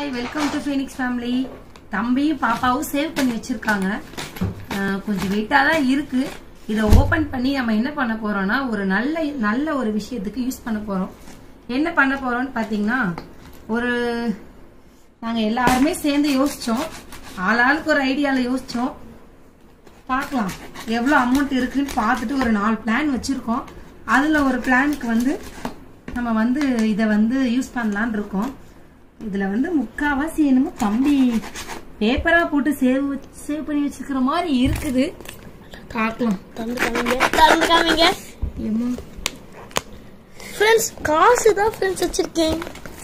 hi welcome to Phoenix family தம்பியும் பாப்பாவும் save பண்ணி வச்சிருக்காங்க அஹ் கொஞ்சம் வெயிட்டா தான் இருக்கு இதை ஓபன் பண்ணி நம்ம என்ன பண்ண போறோம்னா ஒரு நல்ல நல்ல ஒரு விஷயத்துக்கு யூஸ் பண்ண போறோம் என்ன பண்ண போறோம்னு பாத்தீங்கன்னா ஒரு நாங்க எல்லாருமே சேர்ந்து யோசிச்சோம் ஆளாளுக்கு ஒரு ஐடியால யோசிச்சோம் பார்க்கலாம் எவ்வளோ அமௌண்ட் இருக்குன்னு பார்த்துட்டு ஒரு நாலு பிளான் வச்சுருக்கோம் அதில் ஒரு பிளானுக்கு வந்து நம்ம வந்து இதை வந்து யூஸ் பண்ணலான்னு இருக்கோம் இதில் வந்து முக்காவாசி என்னமோ தம்பி பேப்பராக போட்டு சேவ் சேவ் பண்ணி வச்சிருக்கிற மாதிரி இருக்குது பார்க்கலாம் தந்து காமிங்க தந்து காமிங்க ஏம்மா ஃப்ரெண்ட்ஸ் காசு தான் ஃப்ரெண்ட்ஸ் வச்சிருக்கேன்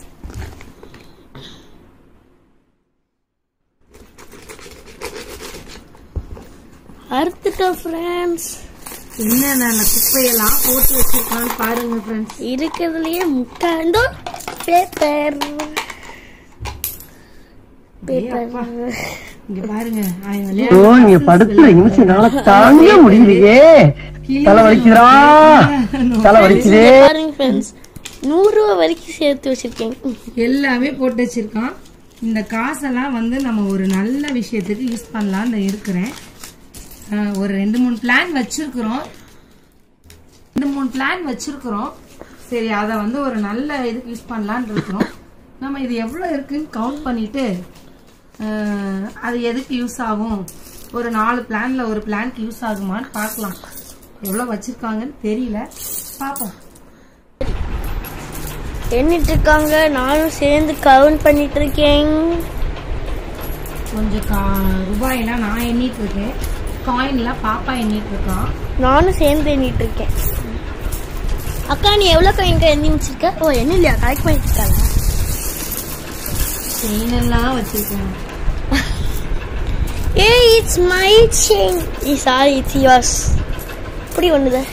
அறுத்துட்டோம் ஃப்ரெண்ட்ஸ் என்னென்ன குப்பையெல்லாம் போட்டு வச்சிருக்கான்னு பாருங்க ஃப்ரெண்ட்ஸ் இருக்கிறதுலயே முக்காண்டோ பேப்பர் பேப்பர் இங்க பாருங்க அவன் ஐயோ விளையாடுற நீங்க puzzles படுத்துற எல்லாம் நிமிஷம் என்னால தாங்க முடியலையே தலை வலிக்குதுடா தலை வலிக்குதே பாருங்க ஃப்ரெண்ட்ஸ் நூறு ரூபா வரைக்கும் சேர்த்து வச்சிருக்கேன் எல்லாமே போட்டு வச்சிருக்கான் இந்த காசெல்லாம் வந்து நம்ம ஒரு நல்ல விஷயத்துக்கு யூஸ் பண்ணலான்னு இருக்கிறேன் அஹ் ஒரு ரெண்டு மூணு பிளான் வச்சிருக்கிறோம் ரெண்டு மூணு பிளான் வச்சிருக்கிறோம் சரி அதை வந்து ஒரு நல்ல இதுக்கு யூஸ் பண்ணலான்னு இருக்கிறோம் நம்ம இது எவ்வளோ இருக்குன்னு கவுண்ட் பண்ணிட்டு அஹ் அது எதுக்கு யூஸ் ஆகும் ஒரு நாலு பிளான்ல ஒரு பிளான்க்கு யூஸ் ஆகுமான்னு பார்க்கலாம் எவ்வளோ வச்சிருக்காங்கன்னு தெரியல பார்ப்போம் எண்ணிட்டு இருக்காங்க நானும் சேர்ந்து கவுண்ட் பண்ணிட்டு இருக்கேன் கொஞ்சம் கா ரூபாயெல்லாம் நான் எண்ணிட்டு இருக்கேன் காயின்லாம் பாப்பா எண்ணிட்டு இருக்கான் நானும் சேர்ந்து எண்ணிட்டு இருக்கேன் அக்கா நீ எவ்வளவு காயின் எண்ணி வச்சிருக்க ஓ என்ன இல்லையா கலெக்ட் பண்ணிட்டு இருக்காங்க செயின் எல்லாம் வச்சிருக்கேன் ஏய் இட்ஸ் மை செயின் இ சாரி இட்ஸ் யுவர்ஸ் இப்படி ஒண்ணுது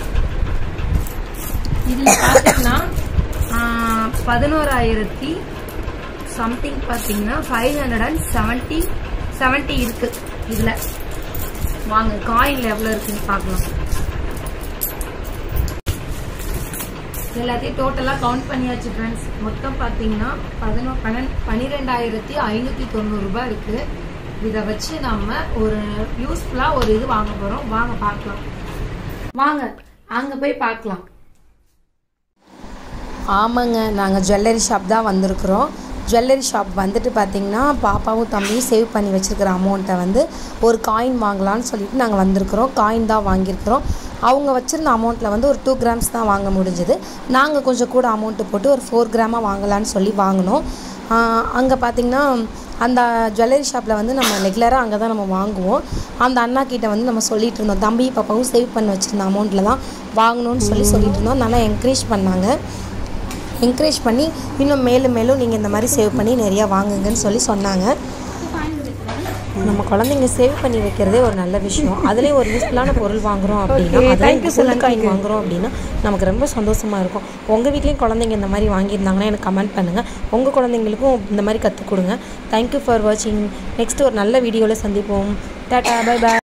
இதுல பாத்தீங்கன்னா பதினோராயிரத்தி சம்திங் பாத்தீங்கன்னா five hundred and seventy seventy இருக்கு இதுல வாங்க காயின்ல எவ்வளவு இருக்குன்னு பார்க்கலாம் எல்லாத்தையும் டோட்டலா கவுண்ட் பண்ணியாச்சு ஃப்ரெண்ட்ஸ் மொத்தம் பாத்தீங்கன்னா பதினோ பன்னெண்டு பன்னிரெண்டாயிரத்தி ஐநூத்தி தொண்ணூறு ரூபாய் இருக்கு இதை வச்சு நம்ம ஒரு யூஸ்ஃபுல்லா ஒரு இது வாங்க போறோம் வாங்க பார்க்கலாம் வாங்க அங்க போய் பார்க்கலாம் ஆமாங்க நாங்கள் ஜுவல்லரி ஷாப் தான் வந்திருக்கிறோம் ஜுவல்லரி ஷாப் வந்துட்டு பார்த்தீங்கன்னா பாப்பாவும் தம்பியும் சேவ் பண்ணி வச்சுருக்கிற அமௌண்ட்டை வந்து ஒரு காயின் வாங்கலாம்னு சொல்லிட்டு நாங்கள் வந்திருக்கிறோம் காயின் தான் வாங்கியிருக்கிறோம் அவங்க வச்சுருந்த அமௌண்ட்டில் வந்து ஒரு டூ கிராம்ஸ் தான் வாங்க முடிஞ்சது நாங்கள் கொஞ்சம் கூட அமௌண்ட்டு போட்டு ஒரு ஃபோர் கிராமாக வாங்கலான்னு சொல்லி வாங்கினோம் அங்கே பார்த்தீங்கன்னா அந்த ஜுவல்லரி ஷாப்பில் வந்து நம்ம ரெகுலராக அங்கே தான் நம்ம வாங்குவோம் அந்த அண்ணா கிட்ட வந்து நம்ம சொல்லிட்டு இருந்தோம் தம்பி பாப்பாவும் சேவ் பண்ணி வச்சுருந்த அமௌண்ட்டில் தான் வாங்கணும்னு சொல்லி சொல்லிட்டு இருந்தோம் நல்லா என்கரேஜ் பண்ணாங்க என்கரேஜ் பண்ணி இன்னும் மேலும் மேலும் நீங்கள் இந்த மாதிரி சேவ் பண்ணி நிறையா வாங்குங்கன்னு சொல்லி சொன்னாங்க நம்ம குழந்தைங்க சேவ் பண்ணி வைக்கிறதே ஒரு நல்ல விஷயம் அதுலேயும் ஒரு யூஸ்ஃபுல்லான பொருள் வாங்குறோம் அப்படின்னா அதான் சில காயின் வாங்குறோம் அப்படின்னா நமக்கு ரொம்ப சந்தோஷமா இருக்கும் உங்கள் வீட்லேயும் குழந்தைங்க இந்த மாதிரி வாங்கியிருந்தாங்கன்னா எனக்கு கமெண்ட் பண்ணுங்கள் உங்கள் குழந்தைங்களுக்கும் இந்த மாதிரி கற்றுக் கொடுங்க தேங்க்யூ ஃபார் வாட்சிங் நெக்ஸ்ட் ஒரு நல்ல வீடியோவில் சந்திப்போம் டாடா பை பை